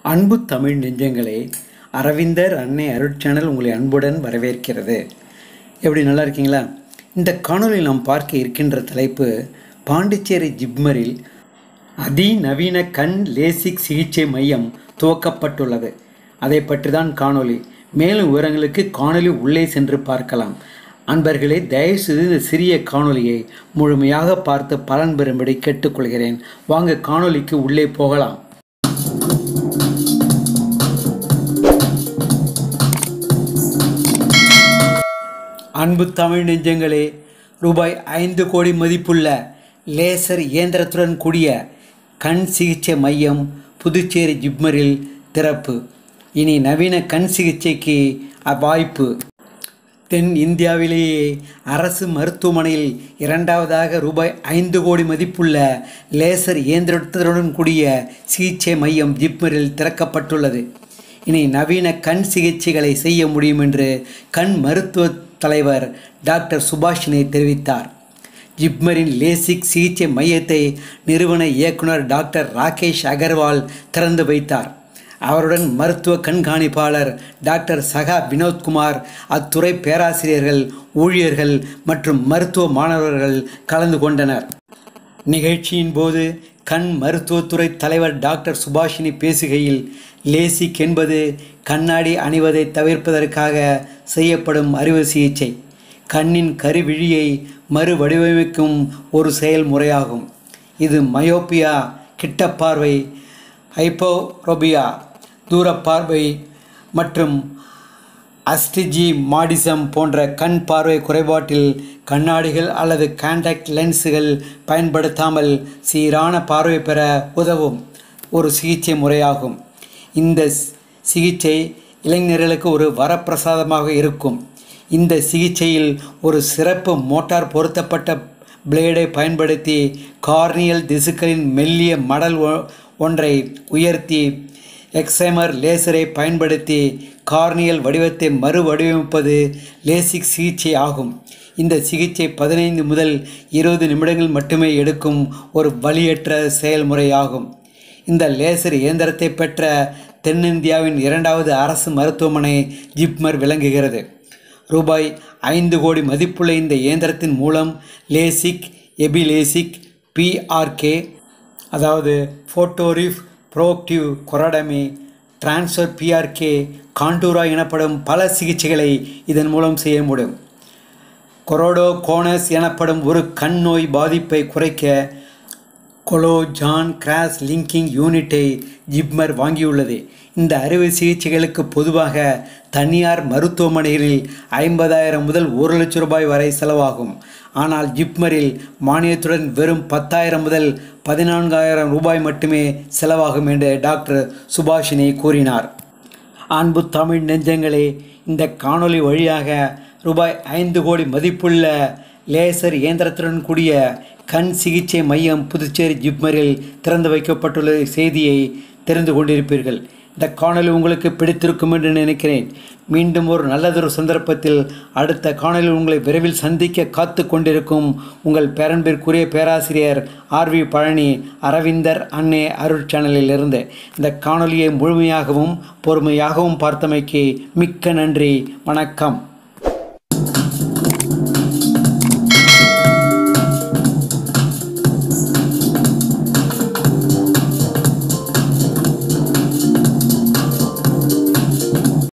அன்பு தமிழ் நெஞ்சங்களே அரவிந்தர் அன்னை அருட்சேனல் உங்களை அன்புடன் வரவேற்கிறது எப்படி நல்லா இருக்கீங்களா இந்த காணொலியில் நாம் பார்க்க இருக்கின்ற தலைப்பு பாண்டிச்சேரி ஜிப்மரில் அதிநவீன கண் லேசிக் சிகிச்சை மையம் துவக்கப்பட்டுள்ளது அதை பற்றி தான் காணொளி மேலும் விவரங்களுக்கு காணொளி உள்ளே சென்று பார்க்கலாம் அன்பர்களே தயவுசெய்து இந்த சிறிய காணொளியை முழுமையாக பார்த்து பலன் பெறும்படி கேட்டுக்கொள்கிறேன் வாங்க காணொளிக்கு உள்ளே போகலாம் அன்பு தமிழ் நெஞ்சங்களே ரூபாய் ஐந்து கோடி மதிப்புள்ள லேசர் இயந்திரத்துடன் கூடிய கண் சிகிச்சை மையம் புதுச்சேரி ஜிப்மரில் திறப்பு இனி நவீன கண் சிகிச்சைக்கு வாய்ப்பு தென் இந்தியாவிலேயே அரசு மருத்துவமனையில் இரண்டாவதாக ரூபாய் ஐந்து கோடி மதிப்புள்ள லேசர் இயந்திரத்துடன் கூடிய சிகிச்சை மையம் ஜிப்மரில் திறக்கப்பட்டுள்ளது இனி நவீன கண் சிகிச்சைகளை செய்ய முடியும் என்று கண் மருத்துவ தலைவர் டாக்டர் சுபாஷினி தெரிவித்தார் ஜிப்மரின் லேசிக் சிகிச்சை மையத்தை நிறுவன இயக்குனர் டாக்டர் ராகேஷ் அகர்வால் திறந்து வைத்தார் அவருடன் மருத்துவ கண்காணிப்பாளர் டாக்டர் சகா வினோத்குமார் அத்துறை பேராசிரியர்கள் ஊழியர்கள் மற்றும் மருத்துவ மாணவர்கள் கலந்து கொண்டனர் நிகழ்ச்சியின் போது கண் மருத்துவத்துறை தலைவர் டாக்டர் சுபாஷினி பேசுகையில் லேசிக் என்பது கண்ணாடி அணிவதை தவிர்ப்பதற்காக செய்யப்படும் அறுவை சிகிச்சை கண்ணின் கருவிழியை மறுவடிவமைக்கும் ஒரு செயல்முறையாகும் இது மயோப்பியா கிட்டப்பார்வை ஹைப்போரோபியா தூரப்பார்வை மற்றும் அஸ்டிஜி மாடிசம் போன்ற கண் பார்வை குறைபாட்டில் கண்ணாடிகள் அல்லது கான்டாக்ட் லென்ஸுகள் பயன்படுத்தாமல் சீரான பார்வை பெற உதவும் ஒரு சிகிச்சை முறையாகும் இந்த சிகிச்சை இளைஞர்களுக்கு ஒரு வரப்பிரசாதமாக இருக்கும் இந்த சிகிச்சையில் ஒரு சிறப்பு மோட்டார் பொருத்தப்பட்ட பிளேடை பயன்படுத்தி கார்னியல் திசுக்களின் மெல்லிய மடல் ஒன்றை உயர்த்தி எக்ஸைமர் லேசரை பயன்படுத்தி கார்னியல் வடிவத்தை மறுவடிவமைப்பது லேசிக் சிகிச்சை ஆகும் இந்த சிகிச்சை பதினைந்து முதல் இருபது நிமிடங்கள் மட்டுமே எடுக்கும் ஒரு வழியற்ற செயல்முறையாகும் இந்த லேசர் இயந்திரத்தை பெற்ற தென்னிந்தியாவின் இரண்டாவது அரசு மருத்துவமனை ஜிப்மர் விளங்குகிறது ரூபாய் ஐந்து கோடி மதிப்புள்ள இந்த இயந்திரத்தின் மூலம் லேசிக் எபிலேசிக் பிஆர்கே அதாவது ஃபோட்டோரிஃப் ப்ரோக்டிவ் கொரடமி டிரான்ஸ்ஃபர் பிஆர்கே காண்டூரா எனப்படும் பல சிகிச்சைகளை இதன் மூலம் செய்ய முடியும் கொரோடோ கோனஸ் எனப்படும் ஒரு கண் நோய் பாதிப்பை குறைக்க கொலோ ஜான் கிராஸ் லிங்கிங் யூனிட்டை ஜிப்மர் வாங்கியுள்ளது இந்த அறுவை சிகிச்சைகளுக்கு பொதுவாக தனியார் மருத்துவமனைகளில் ஐம்பதாயிரம் முதல் ஒரு லட்சம் ரூபாய் வரை செலவாகும் ஆனால் ஜிப்மரில் மானியத்துடன் வெறும் பத்தாயிரம் முதல் பதினான்காயிரம் ரூபாய் மட்டுமே செலவாகும் என்று டாக்டர் சுபாஷினி கூறினார் அன்பு தமிழ் நெஞ்சங்களே இந்த காணொளி வழியாக ரூபாய் ஐந்து கோடி மதிப்புள்ள லேசர் இயந்திரத்துடன் கூடிய கண் சிகிச்சை மையம் புதுச்சேரி ஜிப்மரில் திறந்து வைக்கப்பட்டுள்ள செய்தியை தெரிந்து கொண்டிருப்பீர்கள் இந்த காணொலி உங்களுக்கு பிடித்திருக்கும் என்று நினைக்கிறேன் மீண்டும் ஒரு நல்லதொரு சந்தர்ப்பத்தில் அடுத்த காணொலியில் உங்களை விரைவில் சந்திக்க காத்து கொண்டிருக்கும் உங்கள் பேரன்பிற்குரிய பேராசிரியர் ஆர் வி பழனி அரவிந்தர் அன்னை அருள் சேனலில் இருந்து இந்த காணொலியை முழுமையாகவும் பொறுமையாகவும் பார்த்தமைக்கு மிக்க நன்றி வணக்கம்